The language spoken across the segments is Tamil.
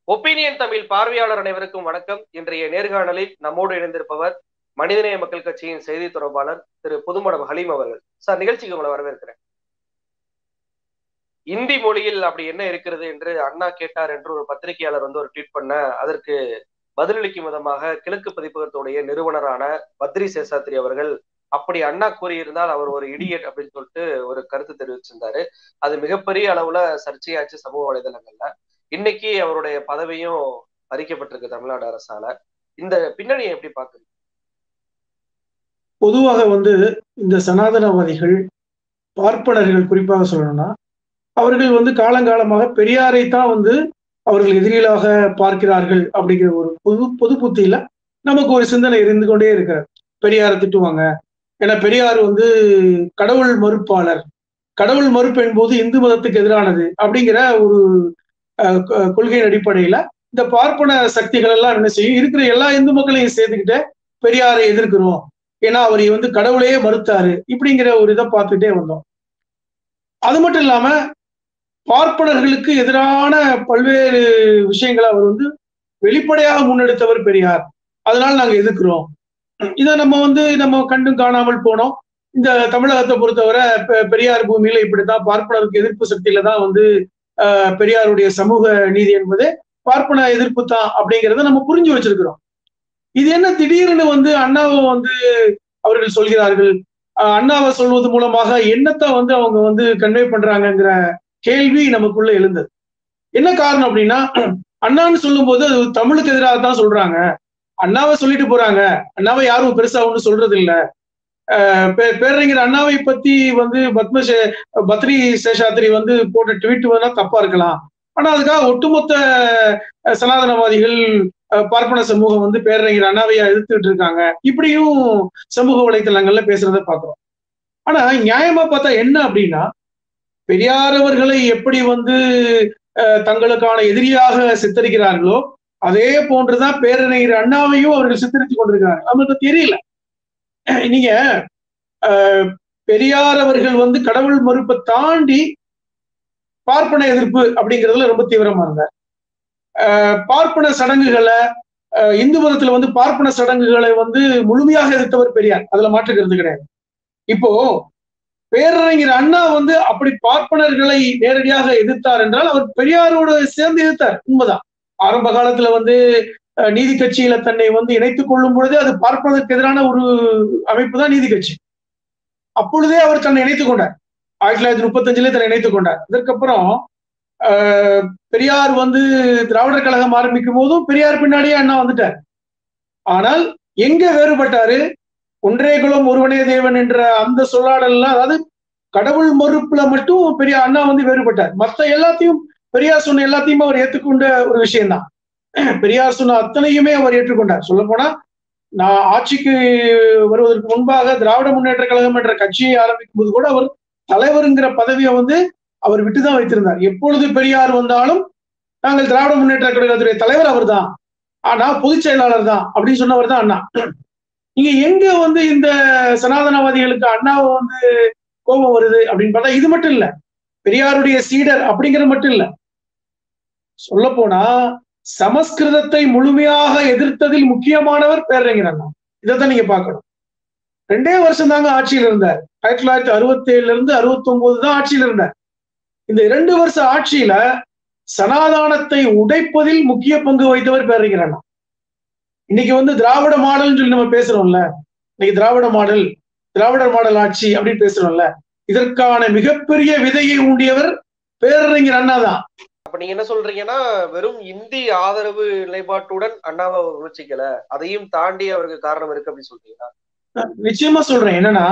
ஒப்பீனியன் தமிழ் பார்வையாளர் அனைவருக்கும் வணக்கம் இன்றைய நேர்காணலில் நம்மோடு இணைந்திருப்பவர் மனிதநேய மக்கள் கட்சியின் செய்தி தொடர்பாளர் திரு புதுமடம் ஹலீம் அவர்கள் சார் நிகழ்ச்சிக்கு உங்களை வரவேற்கிறேன் இந்தி மொழியில் அப்படி என்ன இருக்கிறது என்று அண்ணா கேட்டார் என்று ஒரு பத்திரிகையாளர் வந்து ஒரு ட்வீட் பண்ண அதற்கு பதிலளிக்கும் விதமாக கிழக்கு பதிப்பகத்துடைய நிறுவனரான பத்ரி சேஷாத்ரி அவர்கள் அப்படி அண்ணா கூறியிருந்தால் அவர் ஒரு இடியட் அப்படின்னு சொல்லிட்டு ஒரு கருத்து தெரிவிச்சிருந்தாரு அது மிகப்பெரிய அளவுல சர்ச்சையாச்சு சமூக வலைதளங்கள்ல இன்னைக்கு அவருடைய பதவியும் பறிக்கப்பட்டிருக்கு தமிழ்நாடு அரசால இந்த பின்னணியை எப்படி பாக்குறீங்க பொதுவாக வந்து இந்த சனாதனவாதிகள் பார்ப்பனர்கள் குறிப்பாக சொல்லணும்னா அவர்கள் வந்து காலங்காலமாக பெரியாரை தான் வந்து அவர்கள் எதிரிகளாக பார்க்கிறார்கள் அப்படிங்கிற ஒரு பொது பொது புத்தியில நமக்கு ஒரு சிந்தனை இருந்து கொண்டே இருக்கிறார் பெரியாரை திட்டுவாங்க ஏன்னா பெரியார் வந்து கடவுள் மறுப்பாளர் கடவுள் மறுப்பு என்பது இந்து மதத்துக்கு எதிரானது அப்படிங்கிற ஒரு கொள்கையின் அடிப்படையில இந்த பார்ப்பன சக்திகள் எல்லாம் என்ன செய்யும் இருக்கிற எல்லா இந்து மக்களையும் சேர்த்துக்கிட்டு பெரியாரை எதிர்க்கிறோம் ஏன்னா அவர் வந்து கடவுளையே மறுத்தாரு இப்படிங்கிற ஒரு இதை பார்த்துட்டே வந்தோம் அது மட்டும் இல்லாம பார்ப்பனர்களுக்கு எதிரான பல்வேறு விஷயங்களை அவர் வந்து வெளிப்படையாக முன்னெடுத்தவர் பெரியார் அதனால நாங்க எதிர்க்கிறோம் இதை நம்ம வந்து நம்ம கண்டும் காணாமல் போனோம் இந்த தமிழகத்தை பொறுத்தவரை பெரியார் பூமியில இப்படித்தான் பார்ப்பனருக்கு எதிர்ப்பு சக்தியில தான் வந்து பெரியாருடைய சமூக நீதி என்பது பார்ப்பன எதிர்ப்பு தான் அப்படிங்கிறத நம்ம புரிஞ்சு வச்சிருக்கிறோம் இது என்ன திடீர்னு வந்து அண்ணாவை வந்து அவர்கள் சொல்கிறார்கள் அண்ணாவை சொல்வது மூலமாக என்னத்தை வந்து அவங்க வந்து கன்வே பண்றாங்கிற கேள்வி நமக்குள்ள எழுந்தது என்ன காரணம் அப்படின்னா அண்ணான்னு சொல்லும் போது அது தமிழுக்கு எதிராக தான் சொல்றாங்க அண்ணாவை சொல்லிட்டு போறாங்க அண்ணாவை யாரும் பெருசா ஒண்ணு சொல்றது இல்ல பேரறிஞர் அண்ணாவை பத்தி வந்து பத்ம பத்ரி சேஷாத்ரி வந்து போட்ட ட்வீட் வேணா தப்பா இருக்கலாம் ஆனா அதுக்காக ஒட்டுமொத்த சனாதனவாதிகள் பார்ப்பன சமூகம் வந்து பேரறிஞர் அண்ணாவையா எதிர்த்துட்டு இருக்காங்க இப்படியும் சமூக வலைத்தளங்கள்ல பேசுறத பாக்குறோம் ஆனா நியாயமா பார்த்தா என்ன அப்படின்னா பெரியார் அவர்களை எப்படி வந்து தங்களுக்கான எதிரியாக சித்தரிக்கிறார்களோ அதே போன்றுதான் பேரறிஞர் அண்ணாவையும் அவர்கள் சித்தரித்து கொண்டிருக்கிறாங்க அவங்களுக்கு தெரியல நீங்க பெரியார் அவர்கள் வந்து கடவுள் மறுப்பை தாண்டி பார்ப்பன எதிர்ப்பு அப்படிங்கிறதுல ரொம்ப தீவிரமா இருந்தார் பார்ப்பன சடங்குகளை இந்து மதத்துல வந்து பார்ப்பன சடங்குகளை வந்து முழுமையாக எதிர்த்தவர் பெரியார் அதுல மாற்றுக்கிறது கிடையாது இப்போ பேரறிஞர் அண்ணா வந்து அப்படி பார்ப்பனர்களை நேரடியாக எதிர்த்தார் என்றால் அவர் பெரியாரோடு சேர்ந்து எதிர்த்தார் உண்மைதான் ஆரம்ப காலத்துல வந்து நீதி கட்சியில தன்னை வந்து இணைத்துக் கொள்ளும் பொழுதே அது பார்ப்பதற்கு எதிரான ஒரு அமைப்பு தான் நீதி கட்சி அப்பொழுதே அவர் தன்னை இணைத்துக் கொண்டார் ஆயிரத்தி தொள்ளாயிரத்தி முப்பத்தஞ்சுல தன்னை இணைத்துக் கொண்டார் இதற்கப்புறம் பெரியார் வந்து திராவிடர் கழகம் ஆரம்பிக்கும் போதும் பெரியார் பின்னாடியே அண்ணா வந்துட்டார் ஆனால் எங்க வேறுபட்டாரு ஒன்றே குலம் ஒருவனே தேவன் என்ற அந்த சொல்லாடல்லாம் அதாவது கடவுள் மறுப்புல மட்டும் பெரிய அண்ணா வந்து வேறுபட்டார் மற்ற எல்லாத்தையும் பெரியார் சொன்ன எல்லாத்தையுமே அவர் ஏற்றுக்கொண்ட ஒரு விஷயம்தான் பெரியார் சொன்ன அத்தனையுமே அவர் ஏற்றுக்கொண்டார் சொல்ல போனா நான் ஆட்சிக்கு வருவதற்கு முன்பாக திராவிட முன்னேற்ற கழகம் என்ற கட்சியை ஆரம்பிக்கும் போது கூட அவர் தலைவருங்கிற பதவியை வந்து அவர் விட்டுதான் வைத்திருந்தார் எப்பொழுது பெரியார் வந்தாலும் நாங்கள் திராவிட முன்னேற்ற கழகத்துடைய தலைவர் அவர் தான் ஆனா பொதுச் செயலாளர் தான் அப்படின்னு சொன்னவர் தான் அண்ணா நீங்க எங்க வந்து இந்த சனாதனவாதிகளுக்கு அண்ணாவை வந்து கோபம் வருது அப்படின்னு பார்த்தா இது மட்டும் இல்ல பெரியாருடைய சீடர் அப்படிங்கிறது மட்டும் இல்ல சொல்ல போனா சமஸ்கிருதத்தை முழுமையாக எதிர்த்ததில் முக்கியமானவர் பேரறிஞர் அண்ணா இதைத்தான் நீங்க பார்க்கணும் ரெண்டே வருஷம் தாங்க ஆட்சியில் இருந்தார் ஆயிரத்தி தொள்ளாயிரத்தி அறுபத்தி ஏழுல இருந்து அறுபத்தி ஒன்பது தான் ஆட்சியில் இருந்தார் இந்த இரண்டு வருஷ ஆட்சியில சனாதானத்தை உடைப்பதில் முக்கிய பங்கு வகித்தவர் பேரறிஞர் அண்ணா இன்னைக்கு வந்து திராவிட மாடல்னு சொல்லி நம்ம பேசுறோம்ல இன்னைக்கு திராவிட மாடல் திராவிடர் மாடல் ஆட்சி அப்படின்னு பேசுறோம்ல இதற்கான மிகப்பெரிய விதையை ஊண்டியவர் பேரறிஞர் அண்ணா தான் அப்ப நீங்க என்ன சொல்றீங்கன்னா வெறும் இந்தி ஆதரவு நிலைப்பாட்டுடன் அண்ணாவை விமர்சிக்கல அதையும் தாண்டி அவருக்கு காரணம் இருக்கு அப்படின்னு சொல்றீங்களா நிச்சயமா சொல்றேன் என்னன்னா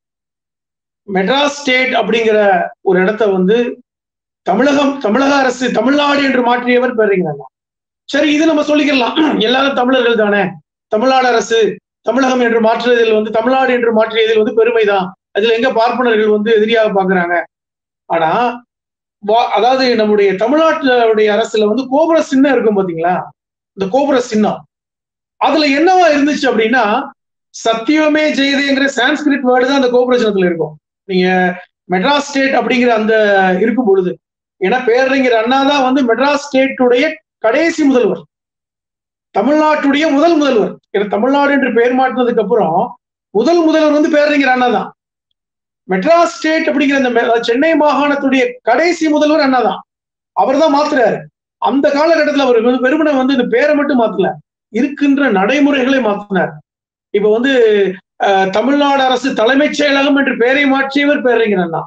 மெட்ராஸ் ஸ்டேட் அப்படிங்கிற ஒரு இடத்த வந்து தமிழகம் தமிழக அரசு தமிழ்நாடு என்று மாற்றியவர் பேரறிஞர் அண்ணா சரி இது நம்ம சொல்லிக்கலாம் எல்லாரும் தமிழர்கள் தானே தமிழ்நாடு அரசு தமிழகம் என்று மாற்றுவதில் வந்து தமிழ்நாடு என்று மாற்றியதில் வந்து பெருமைதான் அதுல எங்க பார்ப்பனர்கள் வந்து எதிரியாக பாக்குறாங்க ஆனா அதாவது நம்முடைய தமிழ்நாட்டுடைய அரசுல வந்து கோபுர சின்னம் இருக்கும் பாத்தீங்களா இந்த கோபுர சின்னம் அதுல என்னவா இருந்துச்சு அப்படின்னா சத்தியமே ஜெயதேங்கிற சான்ஸ்கிரிட் வேர்டு தான் அந்த கோபுர சின்னத்துல இருக்கும் நீங்க மெட்ராஸ் ஸ்டேட் அப்படிங்கிற அந்த இருக்கும் பொழுது ஏன்னா பேரறிஞர் அண்ணா தான் வந்து மெட்ராஸ் ஸ்டேட்டுடைய கடைசி முதல்வர் தமிழ்நாட்டுடைய முதல் முதல்வர் ஏன்னா தமிழ்நாடு என்று பெயர் மாற்றினதுக்கு அப்புறம் முதல் முதல்வர் வந்து பேரறிஞர் அண்ணா தான் மெட்ராஸ் ஸ்டேட் அப்படிங்கிற அந்த மெ- சென்னை மாகாணத்துடைய கடைசி முதல்வர் அண்ணா தான் அவர் தான் மாத்துறாரு அந்த காலகட்டத்தில் அவர் வந்து வெறுமனை வந்து இந்த பேரை மட்டும் மாத்தல இருக்கின்ற நடைமுறைகளை மாத்தினார் இப்ப வந்து அஹ், தமிழ்நாடு அரசு தலைமைச் செயலகம் என்று பெயரை மாற்றியவர் பேரறிஞர் அண்ணா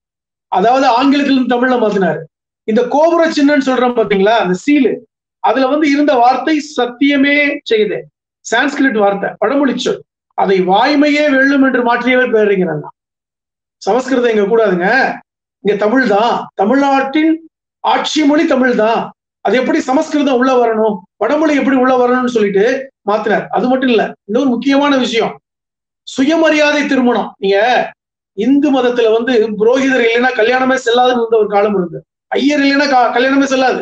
அதாவது ஆங்கிலத்திலிருந்து தமிழ்ல மாத்தினாரு இந்த கோபுர சின்னன்னு சொல்றோம் பாத்தீங்களா அந்த சீலு அதுல வந்து இருந்த வார்த்தை சத்தியமே செய்தே சான்ஸ்கிரிட் வார்த்தை வடமொழி சொல் அதை வாய்மையே வெல்லும் என்று மாற்றியவர் பேரறிஞர் அண்ணா சமஸ்கிருதம் இங்க கூடாதுங்க இங்க தமிழ் தான் தமிழ்நாட்டின் ஆட்சி மொழி தமிழ் தான் அது எப்படி சமஸ்கிருதம் உள்ள வரணும் வடமொழி எப்படி உள்ள வரணும்னு சொல்லிட்டு மாத்தினார் அது மட்டும் இல்ல இன்னொரு முக்கியமான விஷயம் சுயமரியாதை திருமணம் நீங்க இந்து மதத்துல வந்து புரோகிதர் இல்லைன்னா கல்யாணமே செல்லாதுன்னு இருந்த ஒரு காலம் இருந்து ஐயர் இல்லைன்னா க- கல்யாணமே செல்லாது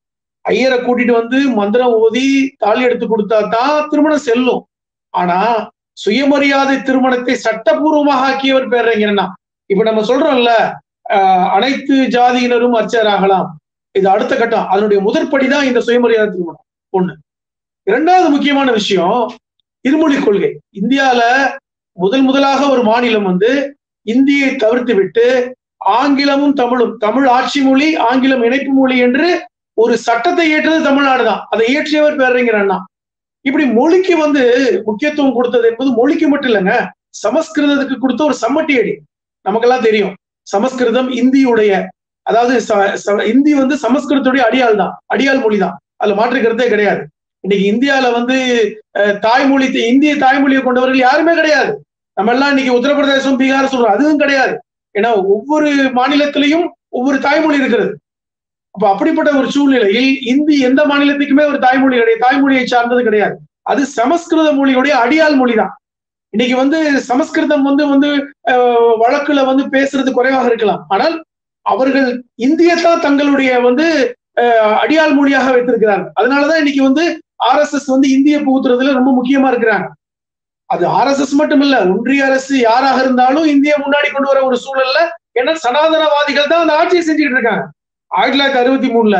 ஐயரை கூட்டிட்டு வந்து மந்திரம் ஓதி தாலி எடுத்து கொடுத்தா தான் திருமணம் செல்லும் ஆனா சுயமரியாதை திருமணத்தை சட்டபூர்வமாக ஆக்கியவர் பேரறிஞர்னா இப்ப நம்ம சொல்றோம்ல ஆஹ், அனைத்து ஜாதியினரும் அர்ச்சகராகலாம் இது அடுத்த கட்டம் அதனுடைய முதற்படிதான் இந்த சுயமரியாதை திருமணம் ஒண்ணு இரண்டாவது முக்கியமான விஷயம் இருமொழி கொள்கை இந்தியால முதல் முதலாக ஒரு மாநிலம் வந்து இந்தியை தவிர்த்து விட்டு ஆங்கிலமும் தமிழும் தமிழ் ஆட்சி மொழி ஆங்கிலம் இணைப்பு மொழி என்று ஒரு சட்டத்தை இயற்றது தமிழ்நாடு தான் அதை இயற்றியவர் பேரறிஞர் அண்ணா இப்படி மொழிக்கு வந்து முக்கியத்துவம் கொடுத்தது என்பது மொழிக்கு மட்டும் இல்லைங்க சமஸ்கிருதத்துக்கு கொடுத்த ஒரு சம்மட்டி அடி நமக்கெல்லாம் தெரியும் சமஸ்கிருதம் இந்தியுடைய அதாவது ச- ச- இந்தி வந்து சமஸ்கிருதத்துடைய அடியாள் தான் அடியாள் மொழி தான் அதுல மாற்று கருத்தே கிடையாது இன்னைக்கு இந்தியால வந்து அஹ், தாய்மொழி இந்திய தாய்மொழியை கொண்டவர்கள் யாருமே கிடையாது நம்ம எல்லாம் இன்னைக்கு உத்தரப்பிரதேசம் பீகார் சொல்றோம் அதுவும் கிடையாது ஏன்னா ஒவ்வொரு மாநிலத்திலையும் ஒவ்வொரு தாய்மொழி இருக்கிறது அப்ப அப்படிப்பட்ட ஒரு சூழ்நிலையில் இந்தி எந்த மாநிலத்துக்குமே ஒரு தாய்மொழி கிடையாது தாய்மொழியை சார்ந்தது கிடையாது அது சமஸ்கிருத மொழியுடைய அடியாள் மொழி தான் இன்னைக்கு வந்து சமஸ்கிருதம் வந்து வந்து அஹ், வழக்குல வந்து பேசுறது குறைவாக இருக்கலாம் ஆனால் அவர்கள் இந்தியத்தான் தங்களுடைய வந்து அஹ், அடியாள் மொழியாக வைத்திருக்கிறார்கள் அதனாலதான் இன்னைக்கு வந்து ஆர்எஸ்எஸ் வந்து இந்திய புகுத்துறதுல ரொம்ப முக்கியமா இருக்கிறாங்க அது ஆர்எஸ்எஸ் மட்டும் இல்ல ஒன்றிய அரசு யாராக இருந்தாலும் இந்திய முன்னாடி கொண்டு வர ஒரு சூழல்ல ஏன்னா சனாதனவாதிகள் தான் அந்த ஆட்சியை செஞ்சுட்டு இருக்காங்க ஆயிரத்தி தொள்ளாயிரத்தி அறுபத்தி மூணுல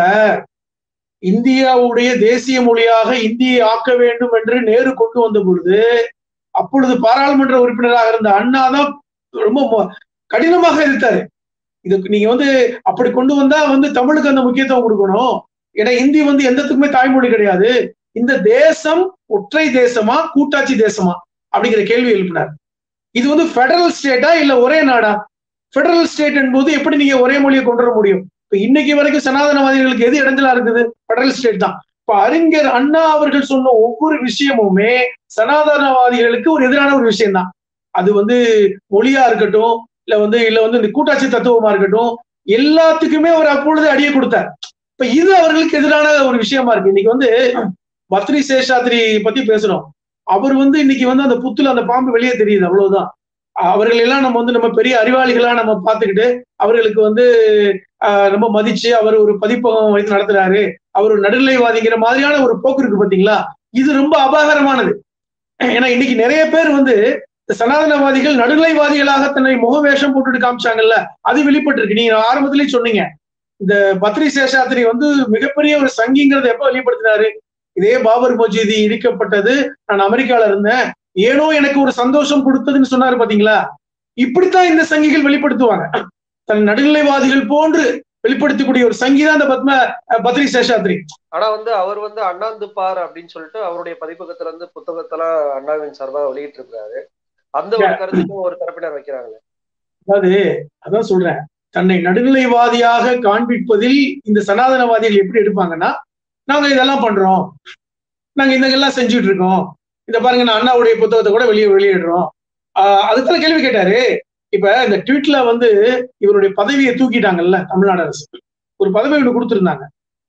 இந்தியாவுடைய தேசிய மொழியாக இந்தியை ஆக்க வேண்டும் என்று நேரு கொண்டு வந்த பொழுது அப்பொழுது பாராளுமன்ற உறுப்பினராக இருந்த அண்ணா தான் ரொம்ப மொ- கடினமாக எதிர்த்தாரு இதுக்கு நீங்க வந்து அப்படி கொண்டு வந்தா வந்து தமிழுக்கு அந்த முக்கியத்துவம் கொடுக்கணும் ஏன்னா இந்தி வந்து எந்தத்துக்குமே தாய்மொழி கிடையாது இந்த தேசம் ஒற்றை தேசமா கூட்டாட்சி தேசமா அப்படிங்கிற கேள்வி எழுப்பினார் இது வந்து ஃபெடரல் ஸ்டேட்டா இல்ல ஒரே நாடா ஃபெடரல் ஸ்டேட் என்பது எப்படி நீங்க ஒரே மொழியை கொண்டு வர முடியும் இப்ப இன்னைக்கு வரைக்கும் சனாதனவாதிகளுக்கு எது இடைஞ்சலா இருக்குது ஃபெடரல் ஸ்டேட் தான் இப்ப அறிஞர் அண்ணா அவர்கள் சொன்ன ஒவ்வொரு விஷயமுமே சனாதனவாதிகளுக்கு ஒரு எதிரான ஒரு விஷயம் தான் அது வந்து மொழியா இருக்கட்டும் இல்ல வந்து இல்ல வந்து இந்த கூட்டாட்சி தத்துவமா இருக்கட்டும் எல்லாத்துக்குமே அவர் அப்பொழுது அடியை கொடுத்தார் இப்ப இது அவர்களுக்கு எதிரான ஒரு விஷயமா இருக்கு இன்னைக்கு வந்து பத்ரி சேஷாத்ரி பத்தி பேசுறோம் அவர் வந்து இன்னைக்கு வந்து அந்த புத்துல அந்த பாம்பு வெளியே தெரியுது அவ்வளவுதான் அவர்கள் எல்லாம் நம்ம வந்து நம்ம பெரிய அறிவாளிகளா நம்ம பார்த்துக்கிட்டு அவர்களுக்கு வந்து ஆஹ், ரொம்ப மதிச்சு அவர் ஒரு பதிப்பகம் வைத்து நடத்துறாரு அவர் ஒரு நடுநிலைவாதிங்கிற மாதிரியான ஒரு போக்கு இருக்கு பாத்தீங்களா இது ரொம்ப அபாகரமானது ஏன்னா இன்னைக்கு நிறைய பேர் வந்து இந்த சனாதனவாதிகள் நடுநிலைவாதிகளாக தன்னை முகவேஷம் போட்டுட்டு காமிச்சாங்கல்ல அது வெளிப்பட்டு இருக்கு நீங்க ஆரம்பத்திலேயே சொன்னீங்க இந்த பத்ரி சேஷாத்ரி வந்து மிகப்பெரிய ஒரு சங்கிங்கிறத எப்ப வெளிப்படுத்தினாரு இதே பாபர் மஜீதி இடிக்கப்பட்டது நான் அமெரிக்கால இருந்தேன் ஏனோ எனக்கு ஒரு சந்தோஷம் கொடுத்ததுன்னு சொன்னாரு பாத்தீங்களா இப்படித்தான் இந்த சங்கிகள் வெளிப்படுத்துவாங்க தன் நடுநிலைவாதிகள் போன்று வெளிப்படுத்தக்கூடிய ஒரு சங்கி தான் இந்த பத்ம அஹ், பத்ரி சேஷாத்ரி ஆனா வந்து அவர் வந்து அண்ணாந்து பார் அப்படின்னு சொல்லிட்டு அவருடைய பதிப்பகத்துல இருந்து புத்தகத்தெல்லாம் அண்ணாவின் சார்பாக வெளியிட்டு இருக்காரு அந்த ஒரு கருத்துக்கும் ஒரு தரப்பினர் வைக்கிறாங்க அதாவது அதான் சொல்றேன் தன்னை நடுநிலைவாதியாக காண்பிப்பதில் இந்த சனாதனவாதிகள் எப்படி எடுப்பாங்கன்னா நாங்க இதெல்லாம் பண்றோம் நாங்க இதெல்லாம் செஞ்சுட்டு இருக்கோம் இந்த பாருங்க நான் அண்ணாவுடைய புத்தகத்தை கூட வெளியே வெளியிடுறோம் ஆஹ் அதுக்கு கேள்வி கேட்டாரு இப்ப இந்த ட்வீட்ல வந்து இவருடைய பதவியை தூக்கிட்டாங்கல்ல தமிழ்நாடு அரசு ஒரு பதவி ஒன்று கொடுத்திருந்தாங்க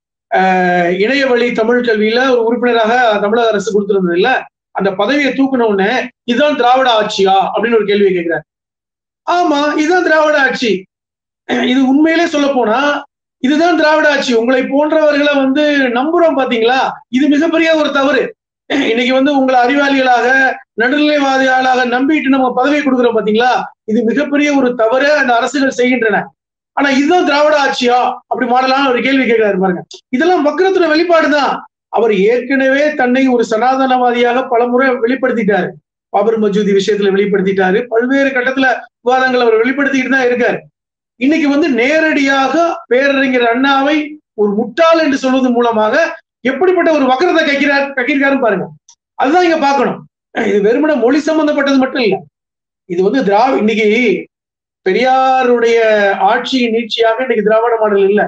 ஆஹ் இணைய வழி தமிழ் கல்வியில ஒரு உறுப்பினராக தமிழக அரசு கொடுத்திருந்தது இல்ல அந்த பதவியை தூக்கின உடனே இதுதான் திராவிட ஆட்சியா அப்படின்னு ஒரு கேள்வியை கேட்கிறார் ஆமா இதுதான் திராவிட ஆட்சி இது உண்மையிலே சொல்ல போனா இதுதான் திராவிட ஆட்சி உங்களை போன்றவர்களை வந்து நம்புறோம் பாத்தீங்களா இது மிகப்பெரிய ஒரு தவறு இன்னைக்கு வந்து உங்களை அறிவாளிகளாக நடுநிலைவாதிகளாக நம்பிட்டு நம்ம பதவி கொடுக்குறோம் பாத்தீங்களா இது மிகப்பெரிய ஒரு தவறு அந்த அரசுகள் செய்கின்றன ஆனா இதுதான் திராவிட ஆட்சியா அப்படி மாடலான ஒரு கேள்வி கேட்கிறாரு பாருங்க இதெல்லாம் வக்ரத்துல வெளிப்பாடுதான் அவர் ஏற்கனவே தன்னை ஒரு சனாதனவாதியாக பலமுறை வெளிப்படுத்திட்டாரு பாபர் மஜூதி விஷயத்துல வெளிப்படுத்திட்டாரு பல்வேறு கட்டத்துல விவாதங்கள் அவர் வெளிப்படுத்திக்கிட்டு தான் இருக்காரு இன்னைக்கு வந்து நேரடியாக பேரறிஞர் அண்ணாவை ஒரு முட்டாள் என்று சொல்வது மூலமாக எப்படிப்பட்ட ஒரு வக்கரத்தை கைக்கிறார் கைக்கிறாருன்னு பாருங்க அதுதான் இங்க பார்க்கணும் இது வெறுமன மொழி சம்பந்தப்பட்டது மட்டும் இல்ல இது வந்து திராவி இன்னைக்கு பெரியாருடைய ஆட்சியின் நீட்சியாக இன்னைக்கு திராவிட மாடல் இல்ல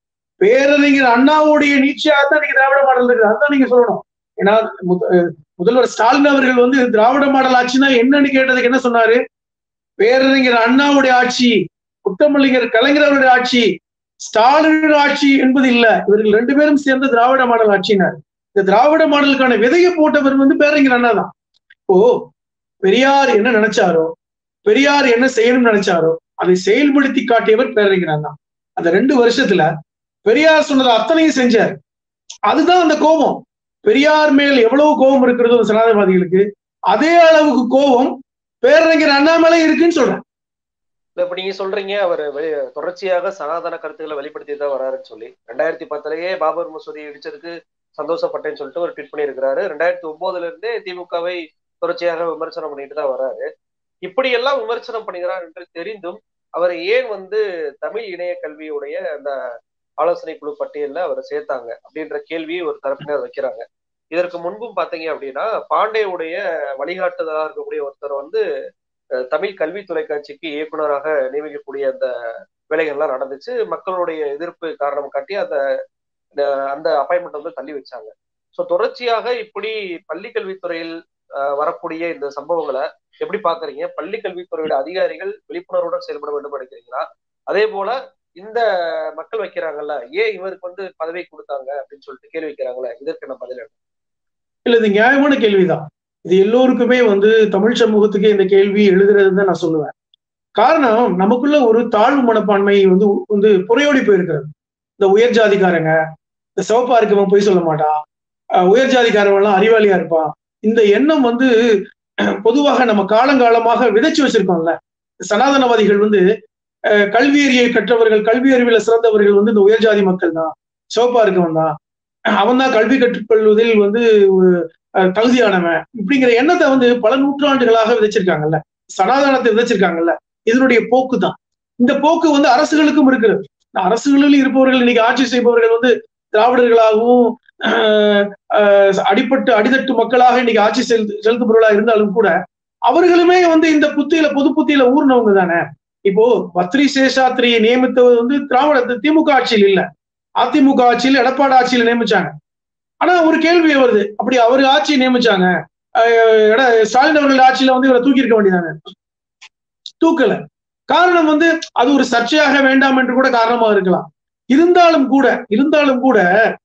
பேரறிஞர் அண்ணாவுடைய நீட்சியாக தான் இன்னைக்கு திராவிட மாடல் இருக்கு அதுதான் நீங்க சொல்லணும் ஏன்னா முதல்வர் ஸ்டாலின் அவர்கள் வந்து திராவிட மாடல் ஆட்சினா என்னன்னு கேட்டதுக்கு என்ன சொன்னாரு பேரறிஞர் அண்ணாவுடைய ஆட்சி குற்றமல்லிங்கர் கலைஞர் அவருடைய ஆட்சி ஸ்டாலினுடைய ஆட்சி என்பது இல்ல இவர்கள் ரெண்டு பேரும் சேர்ந்த திராவிட மாடல் ஆட்சியினர் இந்த திராவிட மாடலுக்கான விதையை போட்டவர் வந்து பேரறிஞர் அண்ணா தான் இப்போ பெரியார் என்ன நினைச்சாரோ பெரியார் என்ன செய்யணும்னு நினைச்சாரோ அதை செயல்படுத்தி காட்டியவர் பேரறிஞர் அண்ணா அந்த ரெண்டு வருஷத்துல பெரியார் சொன்னதை அத்தனையும் செஞ்சார் அதுதான் அந்த கோபம் பெரியார் மேல் எவ்வளவு கோபம் இருக்கிறதோ சனாதனவாதிகளுக்கு அதே அளவுக்கு கோபம் பேரறிஞர் அண்ணாமலை இருக்குன்னு சொல்றேன் இப்ப நீங்க சொல்றீங்க அவர் தொடர்ச்சியாக சனாதன கருத்துக்களை வெளிப்படுத்தி தான் வராருன்னு சொல்லி ரெண்டாயிரத்தி பத்துலயே பாபர் மசூதி இடிச்சதுக்கு சந்தோஷப்பட்டேன்னு சொல்லிட்டு ஒரு ட்வீட் பண்ணியிருக்கிறாரு ரெண்டாயிரத்தி ஒன்பதுல இருந்தே திமுகவை தொடர்ச்சியாக விமர்சனம் பண்ணிட்டு தான் வராரு இப்படியெல்லாம் விமர்சனம் பண்ணுகிறார் என்று தெரிந்தும் அவர் ஏன் வந்து தமிழ் இணைய கல்வியுடைய அந்த ஆலோசனை குழு பட்டியல்ல அவரை சேர்த்தாங்க அப்படின்ற கேள்வியை ஒரு தரப்பினர் வைக்கிறாங்க இதற்கு முன்பும் பாத்தீங்க அப்படின்னா பாண்டேவுடைய வழிகாட்டுதலாக இருக்கக்கூடிய ஒருத்தர் வந்து தமிழ் கல்வி தொலைக்காட்சிக்கு இயக்குனராக நியமிக்கக்கூடிய அந்த வேலைகள்லாம் நடந்துச்சு மக்களுடைய எதிர்ப்பு காரணம் காட்டி அந்த அந்த அப்பாயின்மெண்ட் வந்து தள்ளி வச்சாங்க ஸோ தொடர்ச்சியாக இப்படி பள்ளி கல்வித்துறையில் வரக்கூடிய இந்த சம்பவங்களை எப்படி பாக்குறீங்க பள்ளி கல்வித்துறையோட அதிகாரிகள் விழிப்புணர்வுடன் செயல்பட வேண்டும் நினைக்கிறீங்களா அதே போல இந்த மக்கள் வைக்கிறாங்கல்ல ஏன் இவருக்கு வந்து பதவி கொடுத்தாங்க அப்படின்னு சொல்லிட்டு கேள்வி வைக்கிறாங்களே இதற்கு என்ன பதில் இல்ல இது நியாயமான கேள்விதான் இது எல்லோருக்குமே வந்து தமிழ் சமூகத்துக்கு இந்த கேள்வி எழுதுறது தான் நான் சொல்லுவேன் காரணம் நமக்குள்ள ஒரு தாழ்வு மனப்பான்மை வந்து வந்து புறையோடி போயிருக்கிறது இந்த உயர் ஜாதிக்காரங்க இந்த சிவப்பா இருக்கவன் போய் சொல்ல மாட்டான் உயர் ஜாதிக்காரவெல்லாம் அறிவாளியா இருப்பான் இந்த எண்ணம் வந்து பொதுவாக நம்ம காலங்காலமாக விதைச்சு வச்சிருக்கோம்ல சனாதனவாதிகள் வந்து கல்வியறியை கற்றவர்கள் கல்வி அறிவில சிறந்தவர்கள் வந்து இந்த உயர்ஜாதி மக்கள் தான் சிவப்பா இருக்கவன் தான் அவன் தான் கல்வி கற்றுக்கொள்வதில் வந்து தகுதியானவன் இப்படிங்கிற எண்ணத்தை வந்து பல நூற்றாண்டுகளாக விதைச்சிருக்காங்கல்ல சனாதனத்தை விதைச்சிருக்காங்கல்ல இதனுடைய போக்கு தான் இந்த போக்கு வந்து அரசுகளுக்கும் இருக்கிறது அரசுகளில் இருப்பவர்கள் இன்னைக்கு ஆட்சி செய்பவர்கள் வந்து திராவிடர்களாகவும் அடிப்பட்டு அடித்தட்டு மக்களாக இன்னைக்கு ஆட்சி செலுத்து செலுத்துபவர்களா இருந்தாலும் கூட அவர்களுமே வந்து இந்த புத்தியில பொது புத்தியில ஊர்னவங்க தானே இப்போ பத்ரி சேஷாத்திரியை நியமித்தது வந்து திராவிட திமுக ஆட்சியில் இல்ல அதிமுக ஆட்சியில் எடப்பாடி ஆட்சியில் நியமிச்சாங்க ஆனா ஒரு கேள்வி வருது அப்படி அவரு ஆட்சியை நியமிச்சாங்க ஸ்டாலின் அவர்கள் ஆட்சியில வந்து இவரை தூக்கி இருக்க வேண்டியதானே தூக்கல காரணம் வந்து அது ஒரு சர்ச்சையாக வேண்டாம் என்று கூட காரணமா இருக்கலாம் இருந்தாலும் கூட இருந்தாலும் கூட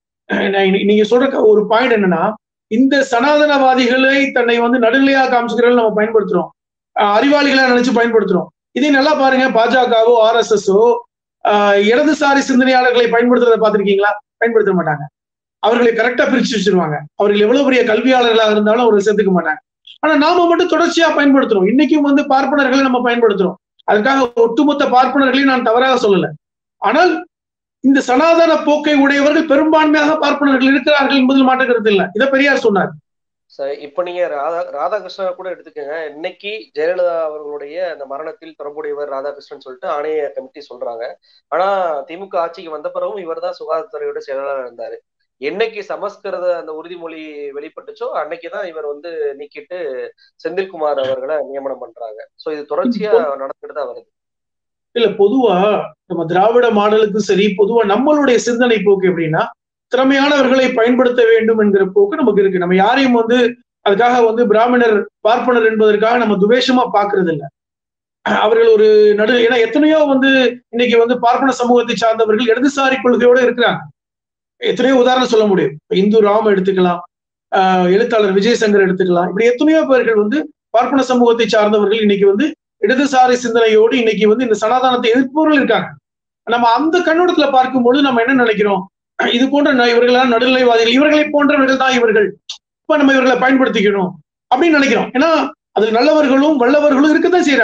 நீங்க சொல்ற ஒரு பாயிண்ட் என்னன்னா இந்த சனாதனவாதிகளை தன்னை வந்து நடுநிலையா காமிச்சுக்கிறவர்கள் நம்ம பயன்படுத்துறோம் அறிவாளிகளா நினைச்சு பயன்படுத்துறோம் இதே நல்லா பாருங்க பாஜகவோ ஆர் எஸ் எஸ்ஓ இடதுசாரி சிந்தனையாளர்களை பயன்படுத்துறதை பார்த்திருக்கீங்களா பயன்படுத்த மாட்டாங்க அவர்களை கரெக்டா பிரிச்சு வச்சிருவாங்க அவர்கள் எவ்வளவு பெரிய கல்வியாளர்களாக இருந்தாலும் அவர்கள் சேர்த்துக்க மாட்டாங்க ஆனா நாம மட்டும் தொடர்ச்சியா பயன்படுத்துறோம் இன்னைக்கும் வந்து பார்ப்பனர்களை நம்ம பயன்படுத்துறோம் அதுக்காக ஒட்டுமொத்த பார்ப்பனர்களையும் நான் தவறாக சொல்லல ஆனால் இந்த சனாதன போக்கை உடையவர்கள் பெரும்பான்மையாக பார்ப்பனர்கள் இருக்கிறார்கள் என்பதில் மாற்றுக்கிறது இல்லை இதை பெரியார் சொன்னார் இப்ப நீங்க ராதா ராதாகிருஷ்ணா கூட எடுத்துக்கோங்க இன்னைக்கு ஜெயலலிதா அவர்களுடைய அந்த மரணத்தில் தொடர்புடையவர் ராதாகிருஷ்ணன் சொல்லிட்டு ஆணைய கமிட்டி சொல்றாங்க ஆனா திமுக ஆட்சிக்கு வந்த பிறகும் இவர் தான் சுகாதாரத்துறையோட செயலாளர் இருந்தாரு என்னைக்கு சமஸ்கிருத அந்த உறுதிமொழி வெளிப்பட்டுச்சோ அன்னைக்குதான் இவர் வந்து நீக்கிட்டு செந்தில்குமார் அவர்களை நியமனம் பண்றாங்க சோ இது தொடர்ச்சியா நடந்துட்டு தான் வருது இல்ல பொதுவா நம்ம திராவிட மாடலுக்கும் சரி பொதுவா நம்மளுடைய சிந்தனை போக்கு எப்படின்னா திறமையானவர்களை பயன்படுத்த வேண்டும் என்கிற போக்கு நமக்கு இருக்கு நம்ம யாரையும் வந்து அதுக்காக வந்து பிராமணர் பார்ப்பனர் என்பதற்காக நம்ம துவேஷமா பாக்குறது இல்லை அவர்கள் ஒரு நடு ஏன்னா எத்தனையோ வந்து இன்னைக்கு வந்து பார்ப்பன சமூகத்தை சார்ந்தவர்கள் இடதுசாரி கொள்கையோட இருக்கிறாங்க எத்தனையோ உதாரணம் சொல்ல முடியும் இந்து ராம் எடுத்துக்கலாம் எழுத்தாளர் விஜயசங்கர் எடுத்துக்கலாம் இப்படி எத்தனையோ பேர்கள் வந்து பார்ப்பன சமூகத்தை சார்ந்தவர்கள் இன்னைக்கு வந்து இடதுசாரி சிந்தனையோடு இன்னைக்கு வந்து இந்த சனாதானத்தை எதிர்ப்பவர்கள் இருக்காங்க நம்ம அந்த கண்ணோட்டத்துல பார்க்கும்போது நம்ம என்ன நினைக்கிறோம் இது போன்ற இவர்களாம் நடுநிலைவாதிகள் இவர்களை போன்றவர்கள் தான் இவர்கள் இப்ப நம்ம இவர்களை பயன்படுத்திக்கணும் அப்படின்னு நினைக்கிறோம் ஏன்னா அது நல்லவர்களும் வல்லவர்களும் இருக்கத்தான் செய்யறாங்க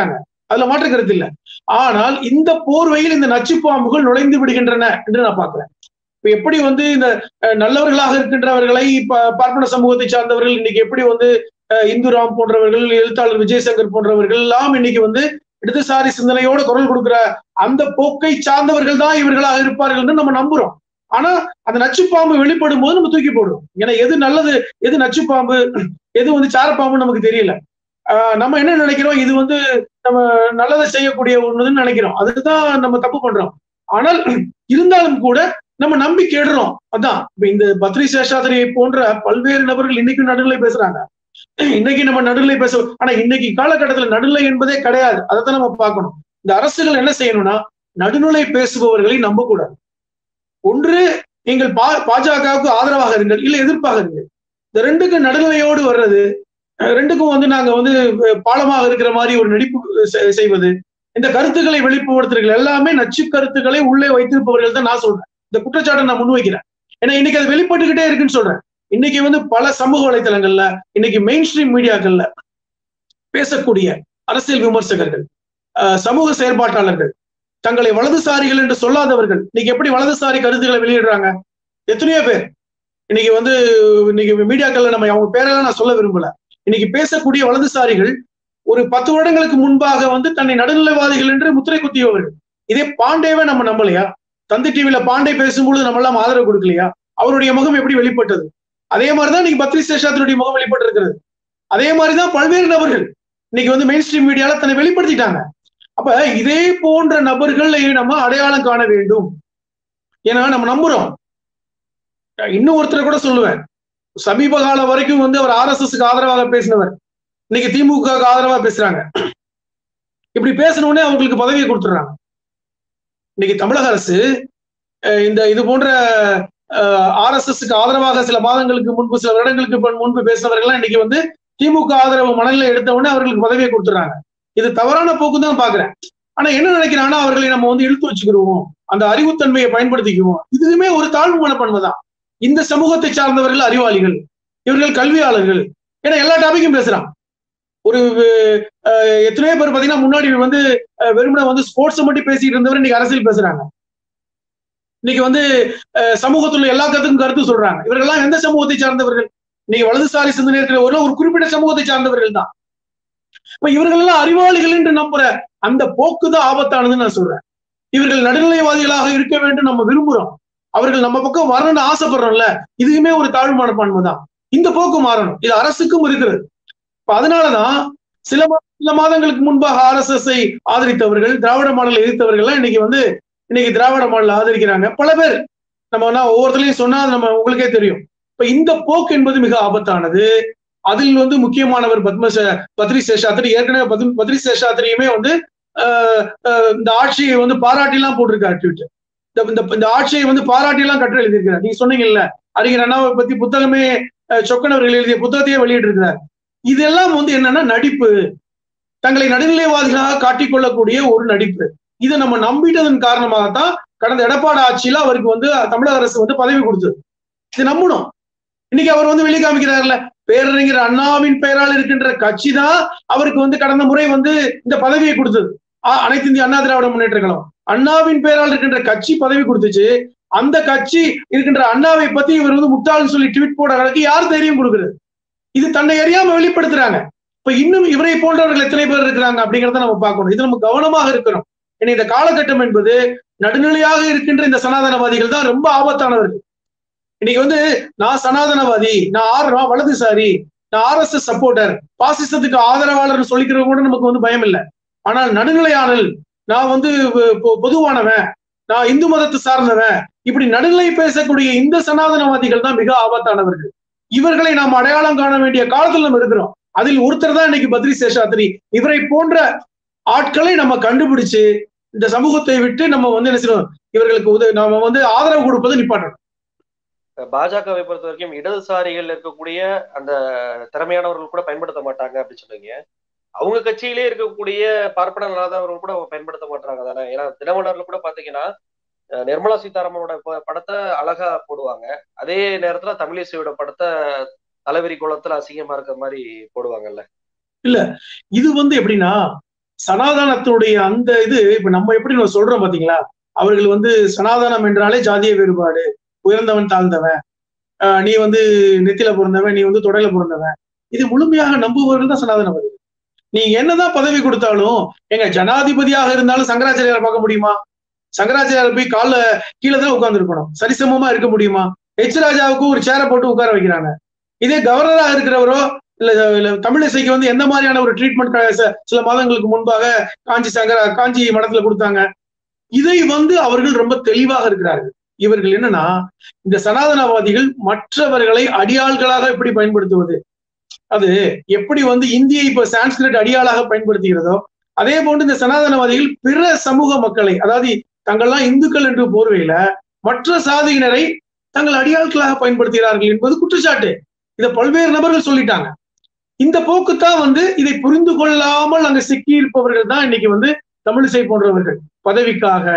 அதுல மாற்று கருத்து இல்லை ஆனால் இந்த போர்வையில் இந்த நச்சு பாம்புகள் நுழைந்து விடுகின்றன என்று நான் பார்க்கிறேன் இப்ப எப்படி வந்து இந்த நல்லவர்களாக இருக்கின்றவர்களை இப்ப பார்ப்பன சமூகத்தை சார்ந்தவர்கள் இன்னைக்கு எப்படி வந்து இந்துராம் போன்றவர்கள் எழுத்தாளர் விஜயசங்கர் போன்றவர்கள் எல்லாம் இன்னைக்கு வந்து இடதுசாரி சிந்தனையோட குரல் கொடுக்கிற அந்த போக்கை சார்ந்தவர்கள் தான் இவர்களாக இருப்பார்கள் என்று நம்ம நம்புறோம் ஆனா அந்த நச்சுப்பாம்பு வெளிப்படும் போது நம்ம தூக்கி போடுறோம் ஏன்னா எது நல்லது எது நச்சுப்பாம்பு எது வந்து சாரப்பாம்பு நமக்கு தெரியல நம்ம என்ன நினைக்கிறோம் இது வந்து நம்ம நல்லதை செய்யக்கூடிய ஒண்ணுன்னு நினைக்கிறோம் அதுதான் நம்ம தப்பு பண்றோம் ஆனால் இருந்தாலும் கூட நம்ம நம்பி கேடுறோம் அதான் இப்ப இந்த பத்ரி சேஷாதிரியை போன்ற பல்வேறு நபர்கள் இன்னைக்கும் நடுநிலை பேசுறாங்க இன்னைக்கு நம்ம நடுநிலை பேச ஆனா இன்னைக்கு காலகட்டத்துல நடுநிலை என்பதே கிடையாது அதைத்தான் நம்ம பார்க்கணும் இந்த அரசுகள் என்ன செய்யணும்னா நடுநிலை பேசுபவர்களை நம்பக்கூடாது ஒன்று நீங்கள் பா பாஜகவுக்கு ஆதரவாக இருங்கள் இல்லை எதிர்ப்பாக இருங்கள் இந்த ரெண்டுக்கும் நடுநிலையோடு வர்றது ரெண்டுக்கும் வந்து நாங்க வந்து பாலமாக இருக்கிற மாதிரி ஒரு நடிப்பு செய்வது இந்த கருத்துக்களை வெளிப்படுத்துறீர்கள் எல்லாமே நச்சு கருத்துக்களை உள்ளே வைத்திருப்பவர்கள் தான் நான் சொல்றேன் இந்த குற்றச்சாட்டை நான் முன்வைக்கிறேன் ஏன்னா இன்னைக்கு அது வெளிப்பட்டுக்கிட்டே இருக்குன்னு சொல்றேன் இன்னைக்கு வந்து பல சமூக வலைத்தளங்கள்ல இன்னைக்கு மெயின் ஸ்ட்ரீம் மீடியாக்கள்ல பேசக்கூடிய அரசியல் விமர்சகர்கள் சமூக செயற்பாட்டாளர்கள் தங்களை வலதுசாரிகள் என்று சொல்லாதவர்கள் இன்னைக்கு எப்படி வலதுசாரி கருத்துக்களை வெளியிடுறாங்க எத்தனையோ பேர் இன்னைக்கு வந்து இன்னைக்கு மீடியாக்கள்ல நம்ம அவங்க பேரெல்லாம் நான் சொல்ல விரும்பல இன்னைக்கு பேசக்கூடிய வலதுசாரிகள் ஒரு பத்து வருடங்களுக்கு முன்பாக வந்து தன்னை நடுநிலைவாதிகள் என்று முத்திரை குத்தியவர்கள் இதே பாண்டேவே நம்ம நம்பலையா தந்தி டிவில பாண்டே பேசும்பொழுது நம்ம எல்லாம் ஆதரவு கொடுக்கலையா அவருடைய முகம் எப்படி வெளிப்பட்டது அதே மாதிரிதான் இன்னைக்கு பத்ரி சேஷாத்தினுடைய முகம் வெளிப்பட்டு இருக்கிறது அதே மாதிரிதான் பல்வேறு நபர்கள் இன்னைக்கு வந்து மெயின் ஸ்ட்ரீம் மீடியால தன்னை வெளிப்படுத்திட்டாங்க அப்ப இதே போன்ற நபர்களை நம்ம அடையாளம் காண வேண்டும் ஏன்னா நம்ம நம்புறோம் இன்னும் ஒருத்தர் கூட சொல்லுவேன் சமீப காலம் வரைக்கும் வந்து அவர் ஆர் எஸ் எஸ்க்கு ஆதரவாக பேசினவர் இன்னைக்கு திமுக ஆதரவா பேசுறாங்க இப்படி பேசணுன்னே அவங்களுக்கு பதவியை கொடுத்துடுறாங்க இன்னைக்கு தமிழக அரசு இந்த இது போன்ற ஆர் எஸ் எஸ்க்கு ஆதரவாக சில மாதங்களுக்கு முன்பு சில வருடங்களுக்கு முன்பு பேசினவர்கள் இன்னைக்கு வந்து திமுக ஆதரவு மனநிலை எடுத்த உடனே அவர்களுக்கு பதவியை கொடுத்துறாங்க இது தவறான போக்கு தான் பாக்குறேன் ஆனா என்ன நினைக்கிறாங்கன்னா அவர்களை நம்ம வந்து இழுத்து வச்சுக்கிடுவோம் அந்த அறிவுத்தன்மையை பயன்படுத்திக்குவோம் இதுவுமே ஒரு தாழ்வு மனப்பன்மை தான் இந்த சமூகத்தை சார்ந்தவர்கள் அறிவாளிகள் இவர்கள் கல்வியாளர்கள் ஏன்னா எல்லா டாபிக்கும் பேசுறான் ஒரு எத்தனையோ பேர் பாத்தீங்கன்னா முன்னாடி வந்து வெறுமனை வந்து ஸ்போர்ட்ஸ் மட்டும் பேசிட்டு இருந்தவர் இன்னைக்கு அரசியல் பேசுறாங்க இன்னைக்கு வந்து சமூகத்துல எல்லா கருத்துக்கும் கருத்து சொல்றாங்க இவர்கள்லாம் எந்த சமூகத்தை சார்ந்தவர்கள் இன்னைக்கு வலதுசாரி சிந்தனை இருக்கிற ஒரு ஒரு குறிப்பிட்ட சமூகத்தை சார்ந்தவர்கள் தான் இப்ப இவர்கள் எல்லாம் அறிவாளிகள் என்று நம்புற அந்த போக்கு தான் ஆபத்தானதுன்னு நான் சொல்றேன் இவர்கள் நடுநிலைவாதிகளாக இருக்க வேண்டும் நம்ம விரும்புறோம் அவர்கள் நம்ம பக்கம் வரணும்னு ஆசைப்படுறோம்ல இதுவுமே ஒரு தாழ்வு மனப்பான்மை தான் இந்த போக்கு மாறணும் இது அரசுக்கும் இருக்கிறது இப்ப அதனாலதான் சில சில மாதங்களுக்கு முன்பாக ஆர் எஸ் எஸ் ஐ ஆதரித்தவர்கள் திராவிட மாடல் எதிர்த்தவர்கள் இன்னைக்கு வந்து இன்னைக்கு திராவிட மாடல் ஆதரிக்கிறாங்க பல பேர் நம்ம ஒவ்வொருத்தரையும் சொன்னா நம்ம உங்களுக்கே தெரியும் இப்ப இந்த போக்கு என்பது மிக ஆபத்தானது அதில் வந்து முக்கியமானவர் பத்ம பத்ரி சேஷாத்திரி ஏற்கனவே பத்ரி சேஷாத்திரியுமே வந்து இந்த ஆட்சியை வந்து பாராட்டிலாம் போட்டிருக்காரு ட்விட்டர் இந்த இந்த ஆட்சியை வந்து பாராட்டிலாம் கட்டுரை எழுதியிருக்கிறார் நீங்க சொன்னீங்கல்ல அறிஞர் அண்ணாவை பத்தி புத்தகமே சொக்கனவர்கள் எழுதிய புத்தகத்தையே வெளியிட்டு இருக்கிறார் இதெல்லாம் வந்து என்னன்னா நடிப்பு தங்களை நடுநிலைவாதிகளாக காட்டிக்கொள்ளக்கூடிய ஒரு நடிப்பு இதை நம்ம நம்பிட்டதன் காரணமாகத்தான் கடந்த எடப்பாடி ஆட்சியில அவருக்கு வந்து தமிழக அரசு வந்து பதவி கொடுத்தது இது நம்பணும் இன்னைக்கு அவர் வந்து வெளியே காமிக்கிறார்ல பேரறிஞர் அண்ணாவின் பெயரால் இருக்கின்ற கட்சி தான் அவருக்கு வந்து கடந்த முறை வந்து இந்த பதவியை கொடுத்தது அனைத்து இந்திய அண்ணா திராவிட முன்னேற்ற கழகம் அண்ணாவின் பெயரால் இருக்கின்ற கட்சி பதவி கொடுத்துச்சு அந்த கட்சி இருக்கின்ற அண்ணாவை பத்தி இவர் வந்து முட்டாள்னு சொல்லி ட்வீட் போட கணக்கு யார் தைரியம் கொடுக்குறது இது தன்னை அறியாம வெளிப்படுத்துறாங்க இப்ப இன்னும் இவரை போன்றவர்கள் எத்தனை பேர் இருக்கிறாங்க அப்படிங்கிறத நம்ம பார்க்கணும் இது நம்ம கவனமாக இருக்கிறோம் ஏன்னா இந்த காலகட்டம் என்பது நடுநிலையாக இருக்கின்ற இந்த சனாதனவாதிகள் தான் ரொம்ப ஆபத்தானவர்கள் இன்னைக்கு வந்து நான் சனாதனவாதி நான் ஆர் வலதுசாரி நான் ஆர் எஸ் எஸ் சப்போர்ட்டர் பாசிசத்துக்கு ஆதரவாளர் சொல்லிக்கிறவங்க கூட நமக்கு வந்து பயம் இல்லை ஆனால் நடுநிலையானல் நான் வந்து பொதுவானவன் நான் இந்து மதத்தை சார்ந்தவன் இப்படி நடுநிலை பேசக்கூடிய இந்த சனாதனவாதிகள் தான் மிக ஆபத்தானவர்கள் இவர்களை நாம் அடையாளம் காண வேண்டிய காலத்தில் நம்ம இருக்கிறோம் அதில் ஒருத்தர் தான் இன்னைக்கு பத்ரி சேஷாத்ரி இவரை போன்ற ஆட்களை நம்ம கண்டுபிடிச்சு இந்த சமூகத்தை விட்டு நம்ம வந்து என்ன செய்யணும் இவர்களுக்கு உதவி நம்ம வந்து ஆதரவு கொடுப்பதை நிப்பாட்டணும் பாஜகவை பொறுத்த வரைக்கும் இடதுசாரிகள் இருக்கக்கூடிய அந்த திறமையானவர்கள் கூட பயன்படுத்த மாட்டாங்க அப்படின்னு சொல்றீங்க அவங்க கட்சியிலே இருக்கக்கூடிய பார்ப்பன இல்லாதவர்கள் கூட பயன்படுத்த மாட்டாங்க தானே ஏன்னா தினமலர்ல கூட பாத்தீங்கன்னா நிர்மலா சீதாராமனோட படத்தை அழகா போடுவாங்க அதே நேரத்துல தமிழிசையோட படத்தை தலைவரி குளத்துல அசிங்கமா இருக்கிற மாதிரி போடுவாங்கல்ல இல்ல இது வந்து எப்படின்னா சனாதனத்துடைய அந்த இது இப்ப நம்ம எப்படி நம்ம சொல்றோம் பாத்தீங்களா அவர்கள் வந்து சனாதனம் என்றாலே ஜாதிய வேறுபாடு உயர்ந்தவன் தாழ்ந்தவன் ஆஹ் நீ வந்து நெத்தில பிறந்தவன் நீ வந்து தொடையில பிறந்தவன் இது முழுமையாக நம்புபவர்கள் தான் சனாதனவாதிகள் நீங்க என்னதான் பதவி கொடுத்தாலும் எங்க ஜனாதிபதியாக இருந்தாலும் சங்கராச்சாரியாரை பார்க்க முடியுமா சங்கராச்சாரியார் போய் கால கீழே தான் உட்கார்ந்து இருக்கணும் சரிசமமா இருக்க முடியுமா எச் ராஜாவுக்கு ஒரு சேரை போட்டு உட்கார வைக்கிறாங்க இதே கவர்னரா இருக்கிறவரோ இல்ல இல்ல தமிழிசைக்கு வந்து எந்த மாதிரியான ஒரு ட்ரீட்மெண்ட் சில மாதங்களுக்கு முன்பாக காஞ்சி சங்கர காஞ்சி மடத்துல கொடுத்தாங்க இதை வந்து அவர்கள் ரொம்ப தெளிவாக இருக்கிறார்கள் இவர்கள் என்னன்னா இந்த சனாதனவாதிகள் மற்றவர்களை அடியாள்களாக எப்படி பயன்படுத்துவது அது எப்படி வந்து இந்தியை இப்ப சான்ஸ்கிரிட் அடியாளாக பயன்படுத்துகிறதோ அதே போன்று இந்த சனாதனவாதிகள் பிற சமூக மக்களை அதாவது தங்கள்லாம் இந்துக்கள் என்று போர்வையில மற்ற சாதியினரை தங்கள் அடியாட்களாக பயன்படுத்துகிறார்கள் என்பது குற்றச்சாட்டு இதை பல்வேறு நபர்கள் சொல்லிட்டாங்க இந்த போக்குத்தான் வந்து இதை புரிந்து கொள்ளாமல் அங்க சிக்கி இருப்பவர்கள் தான் இன்னைக்கு வந்து தமிழிசை போன்றவர்கள் பதவிக்காக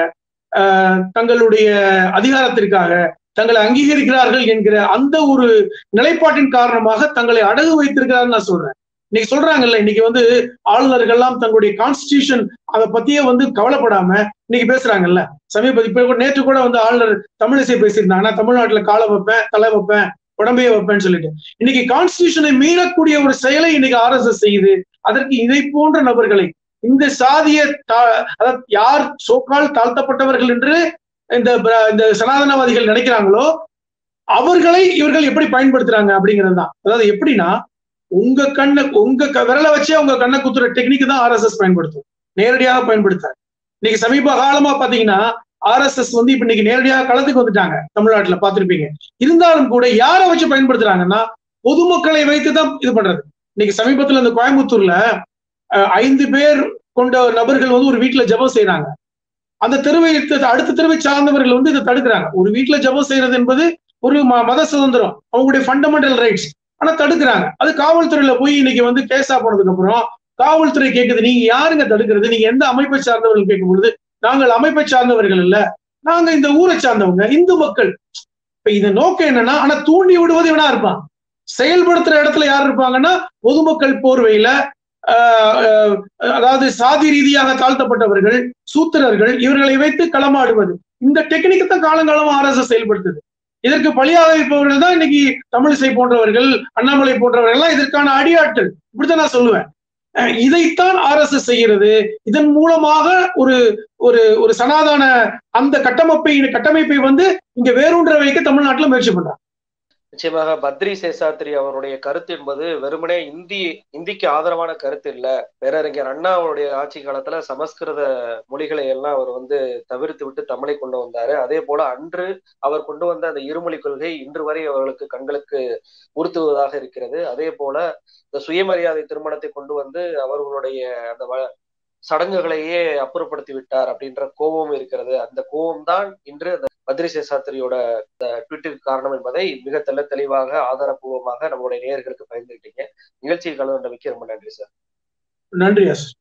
தங்களுடைய அதிகாரத்திற்காக தங்களை அங்கீகரிக்கிறார்கள் என்கிற அந்த ஒரு நிலைப்பாட்டின் காரணமாக தங்களை அடகு வைத்திருக்கிறார்கள் நான் சொல்றேன் இன்னைக்கு சொல்றாங்கல்ல இன்னைக்கு வந்து ஆளுநர்கள்லாம் தங்களுடைய கான்ஸ்டியூஷன் அதை பத்தியே வந்து கவலைப்படாம இன்னைக்கு பேசுறாங்கல்ல சமீப இப்ப கூட நேற்று கூட வந்து ஆளுநர் தமிழிசை பேசியிருந்தாங்க நான் தமிழ்நாட்டுல காலை வைப்பேன் தலை வைப்பேன் உடம்பையே வைப்பேன்னு சொல்லிட்டு இன்னைக்கு கான்ஸ்டியூஷனை மீறக்கூடிய ஒரு செயலை இன்னைக்கு ஆர் எஸ் எஸ் செய்யுது அதற்கு இதை போன்ற நபர்களை இந்த சாதிய அதாவது யார் சோக்கால் தாழ்த்தப்பட்டவர்கள் என்று இந்த இந்த சனாதனவாதிகள் நினைக்கிறாங்களோ அவர்களை இவர்கள் எப்படி பயன்படுத்துறாங்க அப்படிங்கிறது தான் அதாவது எப்படின்னா உங்க கண்ணை உங்க விரலை வச்சே உங்க கண்ணை குத்துற டெக்னிக் தான் ஆர் எஸ் எஸ் பயன்படுத்தும் நேரடியாக பயன்படுத்தாரு இன்னைக்கு சமீப காலமா பாத்தீங்கன்னா ஆர் எஸ் எஸ் வந்து இப்ப இன்னைக்கு நேரடியாக களத்துக்கு வந்துட்டாங்க தமிழ்நாட்டுல பாத்திருப்பீங்க இருந்தாலும் கூட யாரை வச்சு பயன்படுத்துறாங்கன்னா பொதுமக்களை வைத்து தான் இது பண்றது இன்னைக்கு சமீபத்துல இந்த கோயம்புத்தூர்ல ஐந்து பேர் கொண்ட நபர்கள் வந்து ஒரு வீட்டுல ஜபம் செய்யறாங்க அந்த தெருவை அடுத்த தெருவை சார்ந்தவர்கள் வந்து இதை தடுக்கிறாங்க ஒரு வீட்டுல ஜபம் செய்யறது என்பது ஒரு மத சுதந்திரம் அவங்களுடைய ஃபண்டமெண்டல் ரைட்ஸ் ஆனா தடுக்கிறாங்க அது காவல்துறையில போய் இன்னைக்கு வந்து கேஸா போனதுக்கு அப்புறம் காவல்துறை கேட்குது நீங்க யாருங்க தடுக்கிறது நீங்க எந்த அமைப்பை சார்ந்தவர்கள் கேட்கும் பொழுது நாங்கள் அமைப்பை சார்ந்தவர்கள் இல்ல நாங்க இந்த ஊரை சார்ந்தவங்க இந்து மக்கள் இப்ப இந்த நோக்கம் என்னன்னா ஆனா தூண்டி விடுவது இவனா இருப்பான் செயல்படுத்துற இடத்துல யார் இருப்பாங்கன்னா பொதுமக்கள் போர்வையில அதாவது சாதி ரீதியாக தாழ்த்தப்பட்டவர்கள் சூத்திரர்கள் இவர்களை வைத்து களமாடுவது இந்த டெக்னிக்கை தான் காலங்காலம் ஆர் எஸ் எஸ் செயல்படுத்துது இதற்கு பலியாக இருப்பவர்கள் தான் இன்னைக்கு தமிழிசை போன்றவர்கள் அண்ணாமலை போன்றவர்கள் எல்லாம் இதற்கான அடியாட்கள் இப்படித்தான் நான் சொல்லுவேன் இதைத்தான் ஆர் எஸ் எஸ் செய்கிறது இதன் மூலமாக ஒரு ஒரு ஒரு சனாதன அந்த கட்டமைப்பை கட்டமைப்பை வந்து இங்க வேரூன்ற வைக்க தமிழ்நாட்டுல முயற்சி பண்றாங்க நிச்சயமாக பத்ரி சேஷாத்ரி அவருடைய கருத்து என்பது வெறுமனே இந்தி இந்திக்கு ஆதரவான கருத்து இல்ல பேரறிஞர் அண்ணா அவருடைய ஆட்சி காலத்துல சமஸ்கிருத மொழிகளை எல்லாம் அவர் வந்து தவிர்த்து விட்டு தமிழை கொண்டு வந்தாரு அதே போல அன்று அவர் கொண்டு வந்த அந்த இருமொழி கொள்கை இன்று வரை அவர்களுக்கு கண்களுக்கு உறுத்துவதாக இருக்கிறது அதே போல இந்த சுயமரியாதை திருமணத்தை கொண்டு வந்து அவர்களுடைய அந்த சடங்குகளையே அப்புறப்படுத்தி விட்டார் அப்படின்ற கோபம் இருக்கிறது அந்த கோபம் தான் இன்று அந்த பத்ரி சேஷாத்திரியோட ட்விட்டுக்கு காரணம் என்பதை மிக தெல்ல தெளிவாக ஆதாரப்பூர்வமாக நம்மளுடைய நேயர்களுக்கு பயந்துகிட்டீங்க நிகழ்ச்சியில் கலந்து கொண்டமைக்கு ரொம்ப நன்றி சார் நன்றி எஸ்